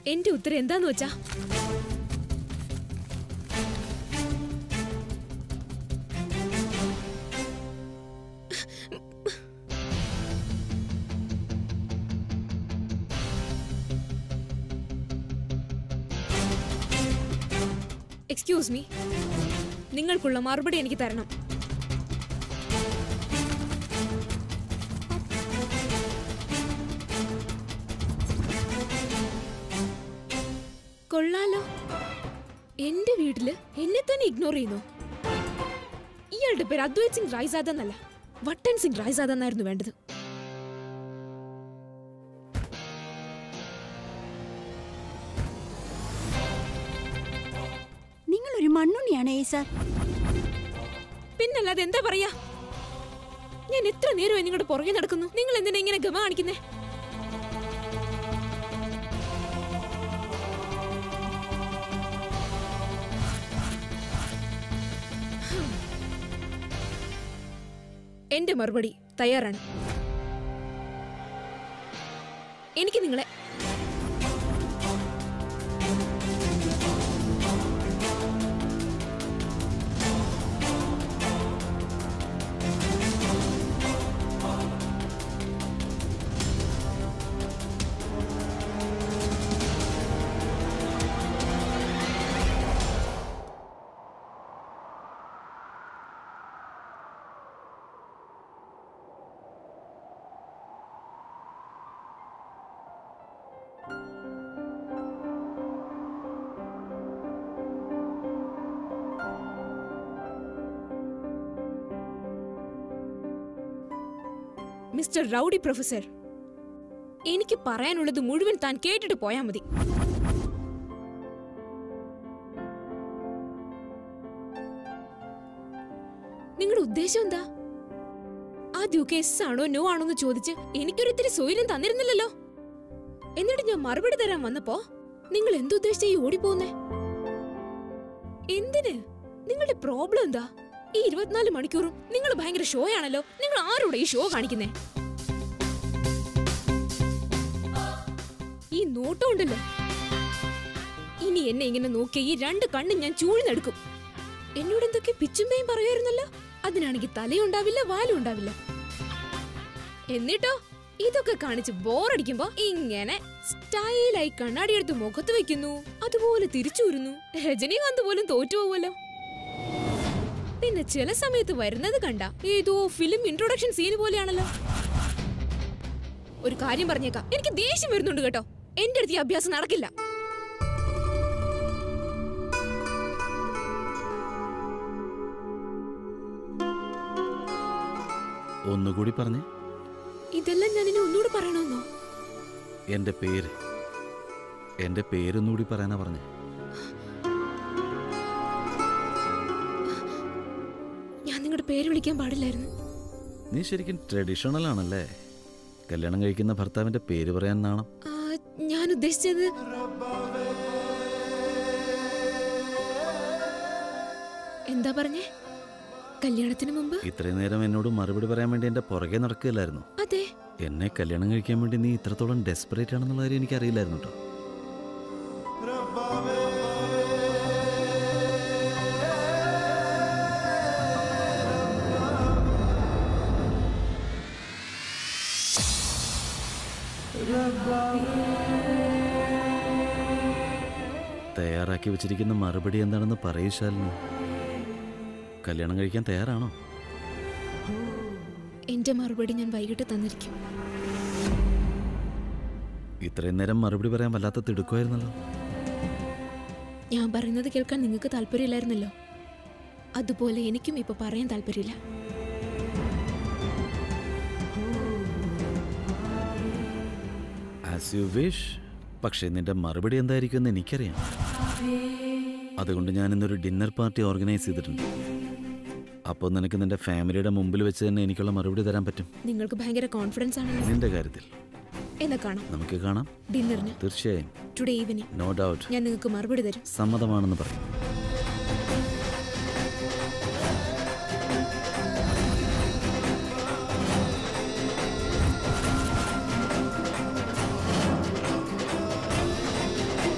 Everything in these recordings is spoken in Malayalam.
എന്റെ ഉത്തരം എന്താന്ന് വെച്ചാ എക്സ്ക്യൂസ് മീ നിങ്ങൾക്കുള്ള മറുപടി എനിക്ക് തരണം കൊള്ളാലോ എന്റെ വീട്ടില് എന്നെ തന്നെ ഇഗ്നോർ ചെയ്യുന്നു ഇയാളുടെ പേര് അദ്വൈത് സിംഗ് റായ്സാദ എന്നല്ല വട്ടൻ സിംഗ് റായ്സാദ എന്നായിരുന്നു വേണ്ടത് നിങ്ങളൊരു മണ്ണുണ്ണിയാണ് ഏ സാർ പിന്നല്ലാതെ എന്താ പറയാ ഞാൻ എത്ര നേരമായി നിങ്ങളുടെ പുറകെ നടക്കുന്നു നിങ്ങൾ എന്തിനാ ഇങ്ങനെ ഗമ കാണിക്കുന്നേ എന്റെ മറുപടി തയ്യാറാണ് എനിക്ക് നിങ്ങളെ മിസ്റ്റർ റൗഡി പ്രൊഫസർ എനിക്ക് പറയാനുള്ളത് മുഴുവൻ താൻ കേട്ടിട്ട് പോയാ മതി നിങ്ങളുടെ ഉദ്ദേശം എന്താ ആദ്യമൊക്കെ എസ് ആണോ നോ ആണോ എന്ന് ചോദിച്ച് എനിക്കൊരിത്തിരി സൗകര്യം തന്നിരുന്നില്ലല്ലോ എന്നിട്ട് ഞാൻ മറുപടി തരാൻ വന്നപ്പോ നിങ്ങൾ എന്തുദ്ദേശിച്ച ഈ ഓടിപ്പോന്നേ എന്തിന് നിങ്ങളുടെ പ്രോബ്ലം എന്താ ഈ ഇരുപത്തിനാല് മണിക്കൂറും നിങ്ങൾ ഭയങ്കര ഷോ ആണല്ലോ നിങ്ങൾ ആരോടെ ഈ ഷോ കാണിക്കുന്നേ ഈ നോട്ടം ഉണ്ടല്ലോ ഇനി എന്നെ ഇങ്ങനെ നോക്കിയ ഈ രണ്ട് കണ്ണും ഞാൻ ചൂഴ്ന്നെടുക്കും എന്നോട് എന്തൊക്കെ പിച്ചുമ്പയും പറയുമായിരുന്നല്ലോ അതിനാണെങ്കിൽ തലയുണ്ടാവില്ല വാലും ഉണ്ടാവില്ല എന്നിട്ടോ ഇതൊക്കെ കാണിച്ച് ബോറടിക്കുമ്പോ ഇങ്ങനെ സ്റ്റൈലായി കണ്ണാടിയെടുത്ത് മുഖത്ത് വെക്കുന്നു അതുപോലെ തിരിച്ചൂരുന്നു രജനീകാന്ത് പോലും തോറ്റുപോകുമല്ലോ പിന്നെ ചില സമയത്ത് വരുന്നത് കണ്ട ഏതോ ഫിലിം ഇൻട്രൊഡക്ഷൻ സീൻ പോലെയാണല്ലോ ഒരു കാര്യം പറഞ്ഞേക്കാം എനിക്ക് ദേഷ്യം വരുന്നുണ്ട് കേട്ടോ എന്റെ അടുത്ത് ഈ അഭ്യാസം നടക്കില്ല ഒന്നുകൂടി പറഞ്ഞേ ഇതെല്ലാം ഞാൻ ഇനി ഒന്നുകൂടെ പറയണമെന്നോ എൻ്റെ പേര് എൻ്റെ പേരൊന്നുകൂടി പറയാനാ പറഞ്ഞേ ഞാൻ നിങ്ങളുടെ പേര് വിളിക്കാൻ പാടില്ലായിരുന്നു നീ ശരിക്കും ട്രഡീഷണൽ ആണല്ലേ കല്യാണം കഴിക്കുന്ന ഭർത്താവിൻ്റെ പേര് പറയാൻ നാണം ആ, ഞാൻ ഉദ്ദേശിച്ചത് എന്താ പറഞ്ഞേ കല്യാണത്തിന് മുമ്പ് ഇത്രയും നേരം എന്നോട് മറുപടി പറയാൻ വേണ്ടി എൻ്റെ പുറകെ നടക്കുകയില്ലായിരുന്നു അതെ എന്നെ കല്യാണം കഴിക്കാൻ വേണ്ടി നീ ഇത്രത്തോളം ഡെസ്പറേറ്റ് ആണെന്നുള്ള കാര്യം എനിക്കറിയില്ലായിരുന്നു കേട്ടോ തയ്യാറാക്കി വെച്ചിരിക്കുന്ന മറുപടി എന്താണെന്ന് പറയൂ ശാലിനി കല്യാണം കഴിക്കാൻ തയ്യാറാണോ എന്റെ മറുപടി ഞാൻ വൈകിട്ട് തന്നിരിക്കും ഇത്രയും നേരം മറുപടി പറയാൻ വല്ലാത്ത തിടുക്കുമായിരുന്നല്ലോ ഞാൻ പറയുന്നത് കേൾക്കാൻ നിങ്ങൾക്ക് താല്പര്യമില്ലായിരുന്നല്ലോ അതുപോലെ എനിക്കും ഇപ്പൊ പറയാൻ താല്പര്യമില്ല ആസ് യു വിഷ് പക്ഷേ നിന്റെ മറുപടി എന്തായിരിക്കുമെന്ന് എനിക്കറിയാം അതുകൊണ്ട് ഞാൻ ഇന്നൊരു ഡിന്നർ പാർട്ടി ഓർഗനൈസ് ചെയ്തിട്ടുണ്ട് അപ്പോൾ നിനക്ക് നിന്റെ ഫാമിലിയുടെ മുമ്പിൽ വെച്ച് തന്നെ എനിക്കുള്ള മറുപടി തരാൻ പറ്റും നിങ്ങൾക്ക് ഭയങ്കര കോൺഫിഡൻസ് ആണല്ലോ നിന്റെ കാര്യത്തിൽ എന്നാ കാണാം നമുക്ക് കാണാം ഡിന്നറിന് തീർച്ചയായും ടുഡേ ഈവനിങ് നോ ഡൗട്ട് ഞാൻ നിങ്ങൾക്ക് മറുപടി തരും സമ്മതമാണെന്ന് പറയും ആ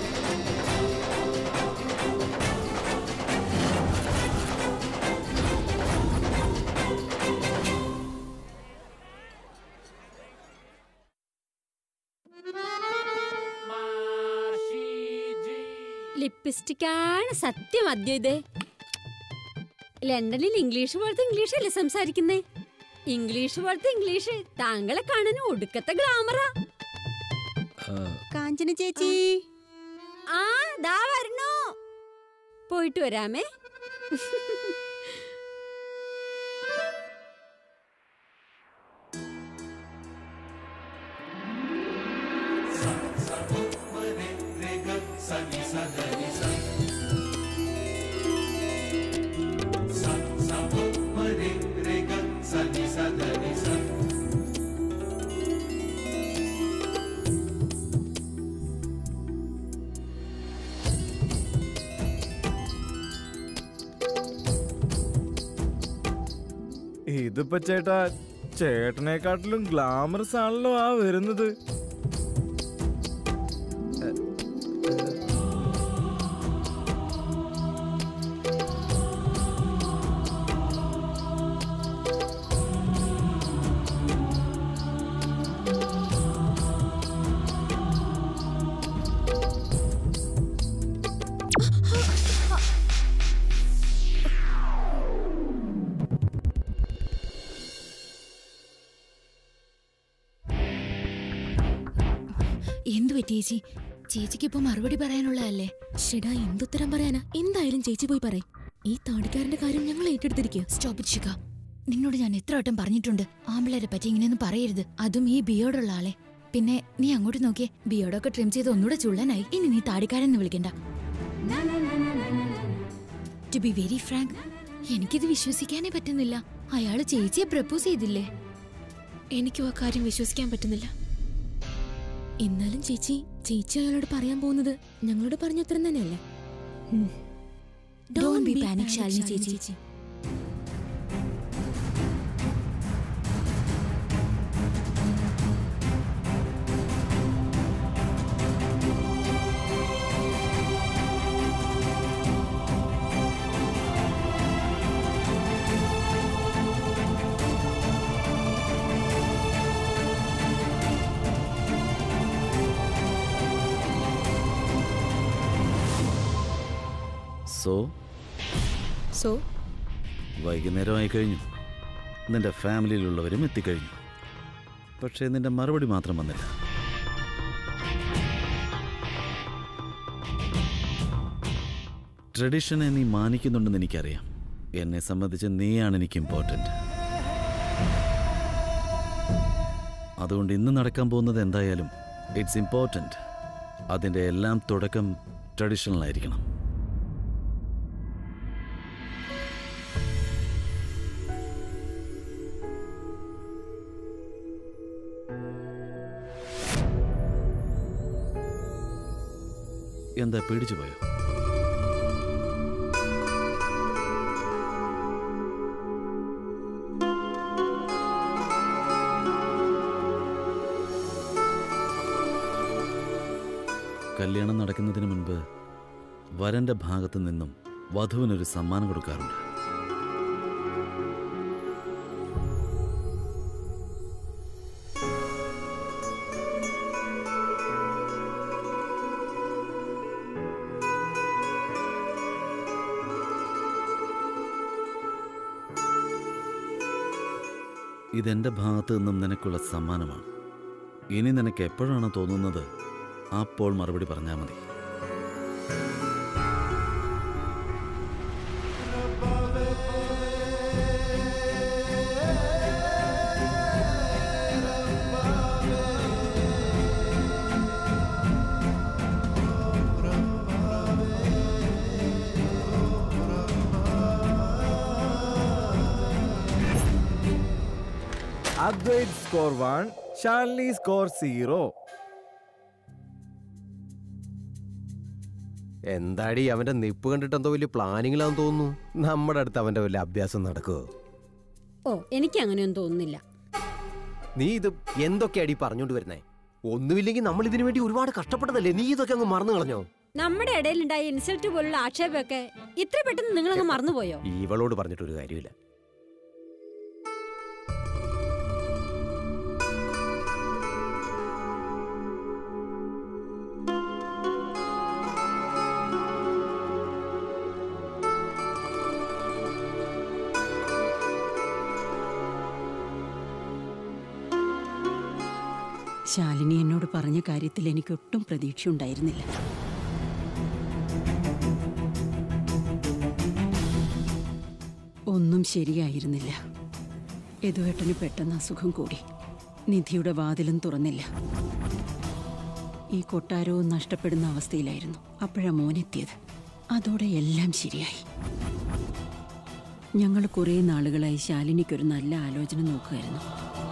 ലിപ്സ്റ്റിക്കാണ് സത്യം അദ്വൈതേ ലണ്ടനിൽ ഇംഗ്ലീഷ് പോലത്തെ ഇംഗ്ലീഷ് അല്ലേ സംസാരിക്കുന്നേ ഇംഗ്ലീഷ് പോലത്തെ ഇംഗ്ലീഷ് താങ്കളെ കാണാൻ ഒടുക്കത്തെ ഗ്ലാമറാ ആ, കാഞ്ചന ചേച്ചി ആ ദാ വരണു പോയിട്ട് വരാമേ ഇതിപ്പോ ചേട്ടാ ചേട്ടനെക്കാട്ടിലും ഗ്ലാമറസ് ആണല്ലോ ആ വരുന്നത് എന്തു പറ്റി ചേച്ചി ചേച്ചിക്ക് ഇപ്പൊ മറുപടി പറയാനുള്ളതല്ലേ ഷെടാ എന്തുത്തരം പറയാനാ എന്തായാലും ചേച്ചി പോയി പറയും ഈ താടിക്കാരന്റെ കാര്യം ഞങ്ങൾ ഏറ്റെടുത്തിരിക്കുക സ്റ്റോപ്പ് ചിക്ക നിന്നോട് ഞാൻ എത്ര വട്ടം പറഞ്ഞിട്ടുണ്ട് ആമ്പിളരെ പറ്റി ഇങ്ങനെയൊന്നും പറയരുത് അതും ഈ ബിയോടുള്ള ആളെ പിന്നെ നീ അങ്ങോട്ട് നോക്കിയേ ബിയോഡൊക്കെ ട്രിം ചെയ്ത് ഒന്നുകൂടെ ചുള്ളനായി ഇനി നീ താടിക്കാരൻ എന്ന് വിളിക്കണ്ട ടു ബി വെരി ഫ്രാങ്ക് എനിക്കിത് വിശ്വസിക്കാനേ പറ്റുന്നില്ല അയാള് ചേച്ചിയെ പ്രപ്പോസ് ചെയ്തില്ലേ എനിക്കും ആ കാര്യം വിശ്വസിക്കാൻ പറ്റുന്നില്ല എന്നാലും ചേച്ചി ചേച്ചി അയാളോട് പറയാൻ പോകുന്നത് ഞങ്ങളോട് പറഞ്ഞത്ര തന്നെയല്ലേ ഡോണ്ട് ബി പാനിക് ശാലിനി ചേച്ചി സോ സോ വൈകുന്നേരമായി കഴിഞ്ഞു നിന്റെ ഫാമിലിയിലുള്ളവരും എത്തിക്കഴിഞ്ഞു പക്ഷേ നിന്റെ മറുപടി മാത്രം വന്നില്ല ട്രഡീഷനെ നീ മാനിക്കുന്നുണ്ടെന്ന് എനിക്കറിയാം എന്നെ സംബന്ധിച്ച് നീയാണ് എനിക്ക് ഇമ്പോർട്ടൻ്റ് അതുകൊണ്ട് ഇന്ന് നടക്കാൻ പോകുന്നത് എന്തായാലും ഇറ്റ്സ് ഇമ്പോർട്ടൻ്റ് അതിൻ്റെ എല്ലാം തുടക്കം ട്രഡീഷണൽ ആയിരിക്കണം എന്താ പേടിച്ചു പോയോ കല്യാണം നടക്കുന്നതിന് മുൻപ് വരന്റെ ഭാഗത്തു നിന്നും വധുവിനൊരു സമ്മാനം കൊടുക്കാറുണ്ട് ഇതെന്റെ ഭാഗത്തു നിന്നും നിനക്കുള്ള സമ്മാനമാണ് ഇനി നിനക്ക് എപ്പോഴാണ് തോന്നുന്നത് അപ്പോൾ മറുപടി പറഞ്ഞാൽ മതി Advait score one Shalini score zero എന്താടി അവന്റെ നിപ്പ് കണ്ടിട്ട് എന്തോ വലിയ പ്ലാനിങ്ങിലാന്ന് തോന്നുന്നു നമ്മുടെ അടുത്ത് അവന്റെ വലിയ അഭ്യാസം നടക്കുവോ ഓ എനിക്ക് അങ്ങനെയൊന്നും തോന്നുന്നില്ല നീ ഇത് എന്തൊക്കെയാടി പറഞ്ഞോണ്ട് വരുന്നേ ഒന്നുമില്ലെങ്കിൽ നമ്മൾ ഇതിനു വേണ്ടി ഒരുപാട് കഷ്ടപ്പെട്ടതല്ലേ നീ ഇതൊക്കെ അങ്ങ് മറന്നു കളഞ്ഞോ നമ്മുടെ ഇടയിലുണ്ടായ ഇൻസൾട്ട് പോലുള്ള ആക്ഷേപമൊക്കെ ഇത്ര പെട്ടെന്ന് നിങ്ങളങ്ങ് മറന്നുപോയോ ഇവളോട് പറഞ്ഞിട്ടൊരു കാര്യമില്ല ശാലിനി എന്നോട് പറഞ്ഞ കാര്യത്തിൽ എനിക്കൊട്ടും പ്രതീക്ഷ ഉണ്ടായിരുന്നില്ല ഒന്നും ശരിയായിരുന്നില്ല യദുവേട്ടന് പെട്ടെന്ന് അസുഖം കൂടി നിധിയുടെ വാതിലും തുറന്നില്ല ഈ കൊട്ടാരവും നഷ്ടപ്പെടുന്ന അവസ്ഥയിലായിരുന്നു അപ്പോഴാ മോനെത്തിയത് അതോടെ എല്ലാം ശരിയായി ഞങ്ങൾ കുറേ നാളുകളായി ശാലിനിക്കൊരു നല്ല ആലോചന നോക്കുമായിരുന്നു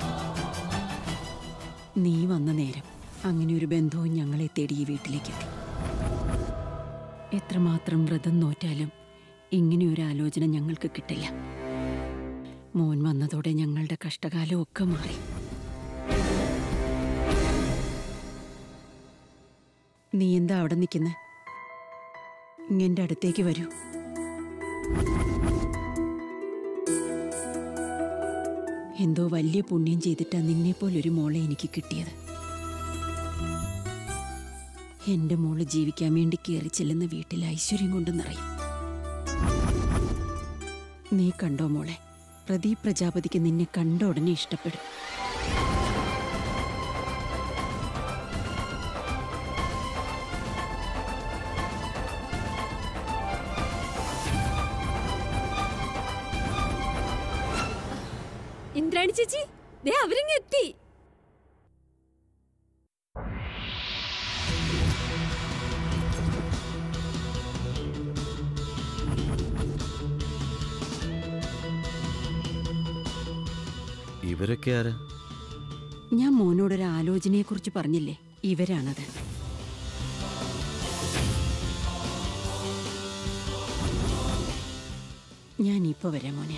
നീ വന്ന നേരം അങ്ങനെ ഒരു ബന്ധവും ഞങ്ങളെ തേടി ഈ വീട്ടിലേക്കെത്തി എത്രമാത്രം വ്രതം നോറ്റാലും ഇങ്ങനെ ഒരു ആലോചന ഞങ്ങൾക്ക് കിട്ടില്ല മോൻ വന്നതോടെ ഞങ്ങളുടെ കഷ്ടകാലം ഒക്കെ മാറി നീ എന്താ അവിടെ നിൽക്കുന്നേ ഇങ്ങെൻ്റെ അടുത്തേക്ക് വരൂ എന്തോ വലിയ പുണ്യം ചെയ്തിട്ടാ നിന്നെപ്പോലൊരു മോളെ എനിക്ക് കിട്ടിയത് എന്റെ മോള് ജീവിക്കാൻ വേണ്ടി കയറി ചെല്ലുന്ന വീട്ടിൽ ഐശ്വര്യം കൊണ്ട് നിറയും നീ കണ്ടോ മോളെ പ്രദീപ് പ്രജാപതിക്ക് നിന്നെ കണ്ട ഉടനെ ഇഷ്ടപ്പെടും ഇന്ദ്രാണി ചേച്ചി ദേ അവരിങ്ങ് എത്തി ഇവരൊക്കെ ആരാ ഞാൻ മോനോടൊരു ആലോചനയെക്കുറിച്ച് പറഞ്ഞില്ലേ ഇവരാണത് ഞാൻ ഇപ്പൊ വരാം മോനെ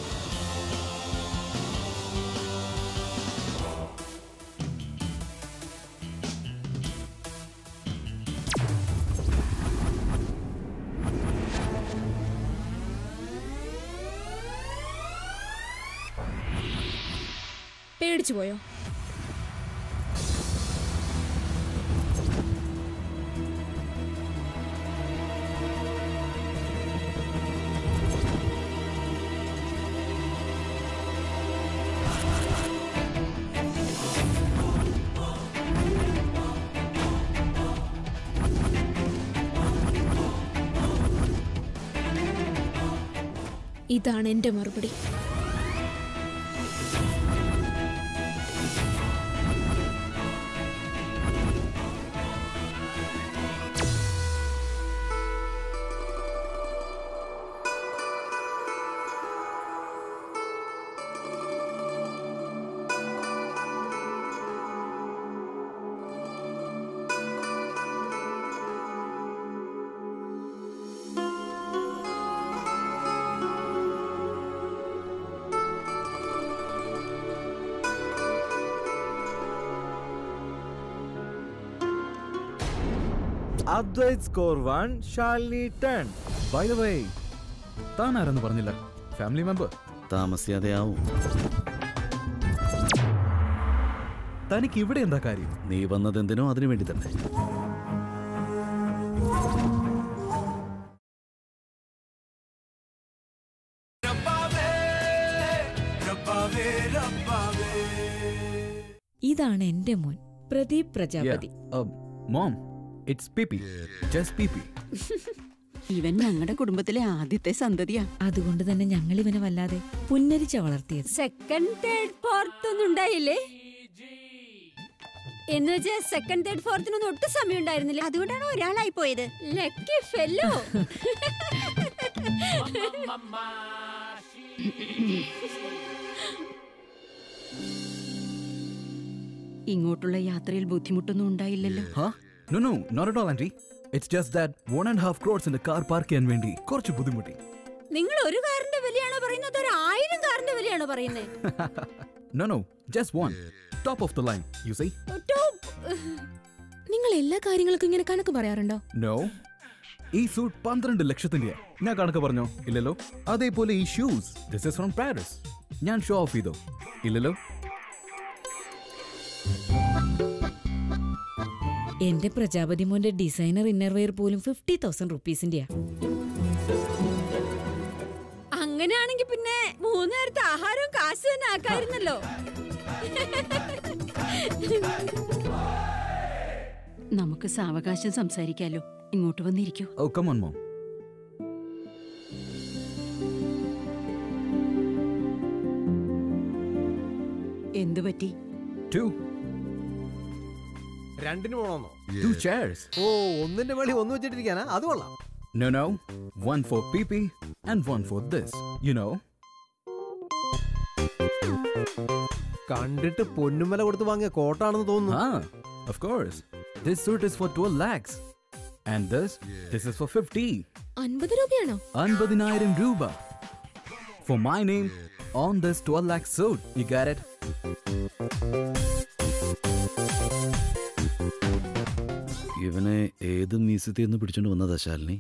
പേടിച്ചു പോയോ ഇതാണ് എന്റെ മറുപടി Advait score one Shalini ten by the way താൻ ആരെന്ന് പറഞ്ഞില്ല ഫാമിലി മെമ്പർ താമസിയാതെ ആവും തനിക്ക് ഇവിടെ എന്താ കാര്യം നീ വന്നതെന്തിനോ അതിനു വേണ്ടി തന്നെ ഇതാണ് എന്റെ മോൻ Pradeep Prajapati mom it's PP just PP ഇവൻ ഞങ്ങളുടെ കുടുംബത്തിലെ ആദ്യത്തെ സന്തതിയാ അതുകൊണ്ട് തന്നെ ഞങ്ങൾ ഇവനെ വല്ലാതെ പുന്നരിച്ച വളർത്തിയത് സെക്കൻഡ് തേർഡ് ഫോർത്ത് ഒന്നും ഉണ്ടായില്ലേ എന്ന് വെച്ചാ സെക്കൻഡ് തേർഡ് ഫോർത്തിനൊന്നും ഒട്ടും സമയം ഉണ്ടായിരുന്നില്ല അതുകൊണ്ടാണ് ഒരാളായി പോയത് ലക്കി ഫെല്ലോ ഇങ്ങോട്ടുള്ള യാത്രയിൽ ബുദ്ധിമുട്ടൊന്നും ഉണ്ടായില്ലല്ലോ ഹാ no no not at all aunty it's just that one and half ക്രോഡ്സിന്റെ കാർ പാർക്ക് ചെയ്യാൻ വേണ്ടി കുറച്ച് ബുദ്ധിമുട്ടി നിങ്ങൾ ഒരു കാറിന്റെ വിലയാണോ പറയുന്നത് ഒരു ആയിരം കാറിന്റെ വിലയാണോ പറയുന്നത് no no just one top of the line you see നിങ്ങൾ എല്ലാ കാര്യങ്ങൾക്കും ഇങ്ങനെ കണക്ക് പറയാറുണ്ടോ നോ ഈ സൂട്ട് പന്ത്രണ്ട് ലക്ഷത്തിന്റെ ഞാൻ കണക്ക് പറഞ്ഞോ ഇല്ലല്ലോ അതേപോലെ ഈ shoes this is from Paris ഞാൻ ഷോ ഓഫ് ചെയ്തോ ഇല്ലല്ലോ എന്റെ പ്രജാപതി മോന്റെ ഡിസൈനർ ഇന്നർവെയർ പോലും ഫിഫ്റ്റി തൗസൻഡ് റുപ്പീസിന്റെയാ അങ്ങനെയാണെങ്കിൽ പിന്നെ മൂന്ന് നേരത്തെ ആഹാരവും കാശ് തന്നെ ആക്കായിരുന്നല്ലോ നമുക്ക് സാവകാശം സംസാരിക്കാലോ ഇങ്ങോട്ട് വന്നിരിക്കൂ Oh, come on, mom. എന്തു പറ്റി Two. രണ്ടിന് പോണോന്നോ Two chairs. ഓ ഒന്നിന്റെ വെളി ഒന്ന് വെച്ചിട്ടിരിക്കാനാ അത് കൊള്ളാം No, no. One for PP and one for this. You know? കണ്ടിട്ട് പൊന്നുമല കൊടുത്ത് വാങ്ങിയ കോട്ടാണെന്ന് തോന്നുന്നു Ah, of course. This suit is for 12 lakhs. And this, this is for 50. അൻപത് രൂപയാണോ Anbadinayiram Ruba. For my name, on this 12 lakh suit. You got it? ഇവനെ ഏത് മ്യൂസിയത്തിൽ നിന്ന് പിടിച്ചോണ്ട് വന്നതാ ശാലിനി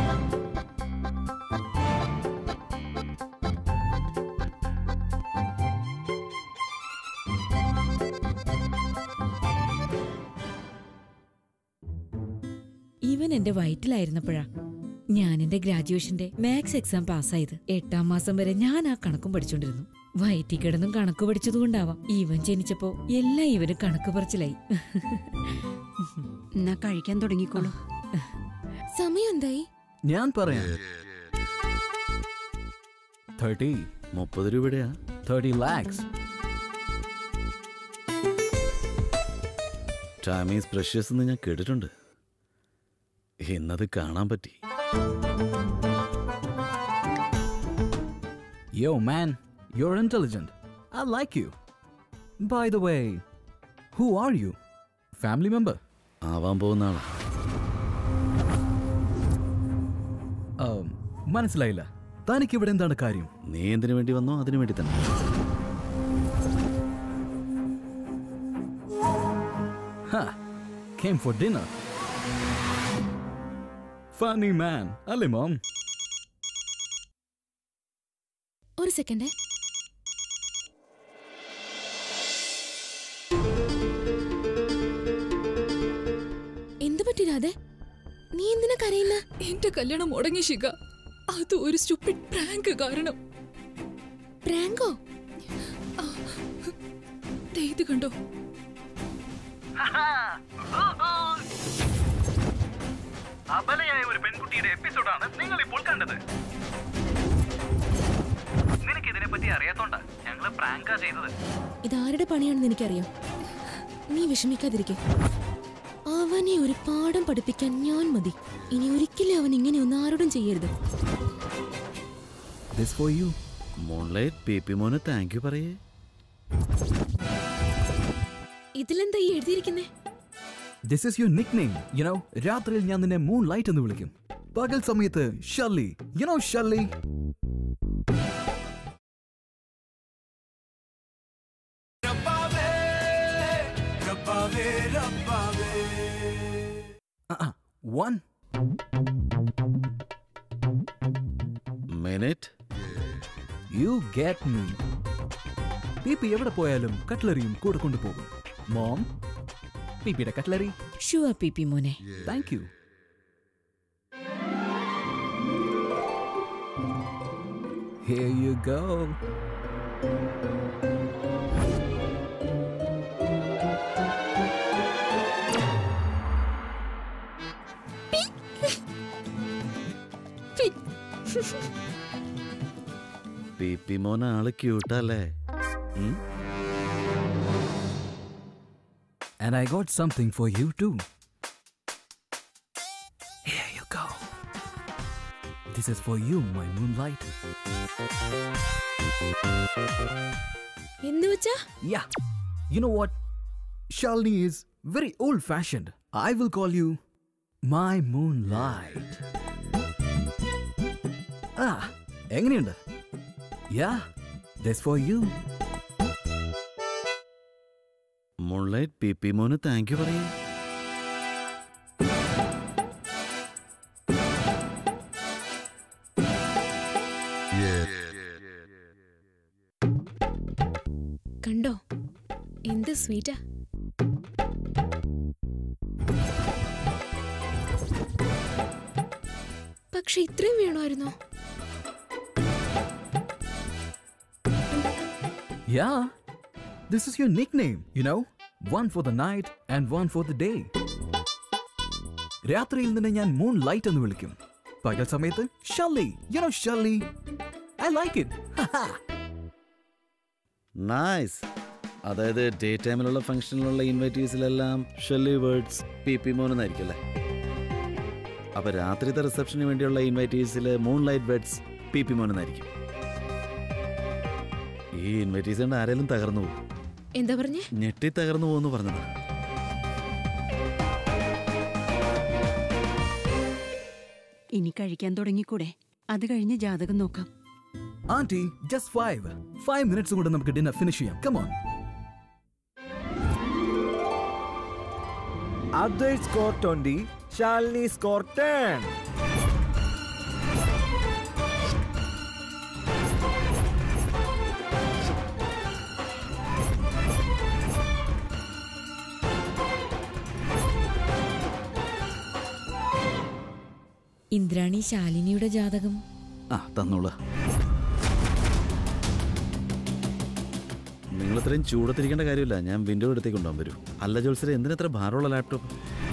ഇവൻ എന്റെ വയറ്റിലായിരുന്നപ്പോഴാ ഞാൻ എന്റെ ഗ്രാജുവേഷന്റെ മാത്സ് എക്സാം പാസ്സായത് എട്ടാം മാസം വരെ ഞാൻ ആ കണക്കും പഠിച്ചോണ്ടിരുന്നു വയറ്റിൽ കിടന്നും കണക്ക് പഠിച്ചതുകൊണ്ടാവാം ഇവൻ ജനിച്ചപ്പോ എല്ലാം ഇവന് കണക്ക് പറച്ചിലായി എന്നാ കഴിക്കാൻ തുടങ്ങിക്കോളൂ സമയം എന്തായി ഞാൻ പറയാം തേർട്ടി മുപ്പത് രൂപയുടെയാ thirty lakhs time is precious എന്ന് ഞാൻ കേട്ടിട്ടുണ്ട് ഇന്നത് കാണാൻ പറ്റി Yo, man, you're intelligent. I like you. By the way, who are you? Family member? ആവാൻ പോകുന്ന ആളാ Um, മനസ്സിലായില്ല തനിക്ക് ഇവിടെ എന്താണ് കാര്യം നീ എന്തിനു വേണ്ടി വന്നോ അതിനു വേണ്ടി തന്നെ Ha! Came for dinner. Funny man. അല്ലേ മോം ഒരു സെക്കൻഡ് എന്ത് പറ്റി രാധെ നീ എന്തിനാ കരയുന്ന എന്റെ കല്യാണം മുടങ്ങി ശിഖ അത് ഒരു സ്റ്റുപ്പിഡ് പ്രാങ്ക് കാരണം പ്രാങ്കോ ദേ ഇത് കണ്ടോ അബലയായ ഒരു പെൺകുട്ടിയുടെ എപ്പിസോഡാണ് നിങ്ങൾ ഇപ്പോൾ കണ്ടത് നിനക്ക് ഇതിനെ പറ്റി അറിയാത്തോണ്ടാ ഞങ്ങള് പ്രാങ്കാ ചെയ്തത് ഇതാരുടെ പണിയാണെന്ന് എനിക്കറിയാം നീ വിഷമിക്കാതിരിക്കെ അവനെ ഒരു പാഠം പഠിപ്പിക്കാൻ ഞാൻ മതി ഇനി ഒരിക്കലും അവൻ ഇങ്ങനെയൊന്നും ആരോടും ചെയ്യരുത് this for you moonlight P P മോനെ താങ്ക് യു പറയേ ഇതിലെന്താ ഈ എഴുതിയിരിക്കുന്നേ this is your nick name you know രാത്രിയിൽ ഞാൻ നിന്നെ മൂൺ ലൈറ്റ് എന്ന് വിളിക്കും പകൽ സമയത്ത് Shirley you know Shirley one minute you get me PP എവിടെ പോയാലും കട്ട്ലറിയും കൂടെ കൊണ്ടുപോകും മോം പീപ്പിയുടെ കട്ട്ലറി ഷുവർ പി പി മോനെ thank you Here you go. P P മോൻ ആള് ക്യൂട്ടല്ലേ ഉം? And I got something for you too. Here you go. This is for you, my moonlight. എന്ന് വെച്ചാ Yeah. You know what? Shalini is very old fashioned. I will call you my moonlight. Ah, എങ്ങനെയുണ്ട് Yeah, this for you. Moonlight P P മോന് താങ്ക് യു പറയേ കണ്ടോ എന്ത് സ്വീറ്റാ പക്ഷെ ഇത്രയും വേണമായിരുന്നോ Yeah, this is your nickname, you know? One for the night and one for the day. രാത്രിയിൽ നിന്നെ ഞാൻ മൂൺ ലൈറ്റ് എന്ന് വിളിക്കും പകൽ സമയത്ത് Shelly you know Shelly I like it nice അതായത് ഡേ ടൈമിലുള്ള ഫംഗ്ഷനിലുള്ള ഇൻവൈറ്റീസിലെല്ലാം ഷെല്ലി വേർഡ്സ് പി പി മോൻ എന്നായിരിക്കും അല്ലേ അപ്പൊ രാത്രിത്തെ റിസപ്ഷന് വേണ്ടിയുള്ള ഇൻവൈറ്റീസിൽ moon light weds P P മോൻ എന്നായിരിക്കും ഈ ഇൻവൈറ്റീസ് കൊണ്ട് ആരെങ്കിലും തകർന്നു പോകും എന്താ പറഞ്ഞേ ഞെട്ടി തകർന്നു പോകുന്നു പറഞ്ഞതാ ഇനി കഴിക്കാൻ തുടങ്ങിക്കൂടെ അത് കഴിഞ്ഞ് ജാതകം നോക്കാം aunty just five five minutes കൊണ്ട് നമുക്ക് ഡിന്നർ ഫിനിഷ് ചെയ്യാം come on Advait score 20, Shalini score 10. Indrani ശാലിനിയുടെ ജാതകം ആ തന്നോളൂ നിങ്ങൾ ഇത്രയും ചൂടത്തിരിക്കേണ്ട കാര്യമില്ല ഞാൻ വിൻഡോ എടുത്തേക്ക് കൊണ്ടുപോകാൻ വരൂ അല്ല ജോത്സരെ എന്തിനത്ര ഭാരമുള്ള ലാപ്ടോപ്പ്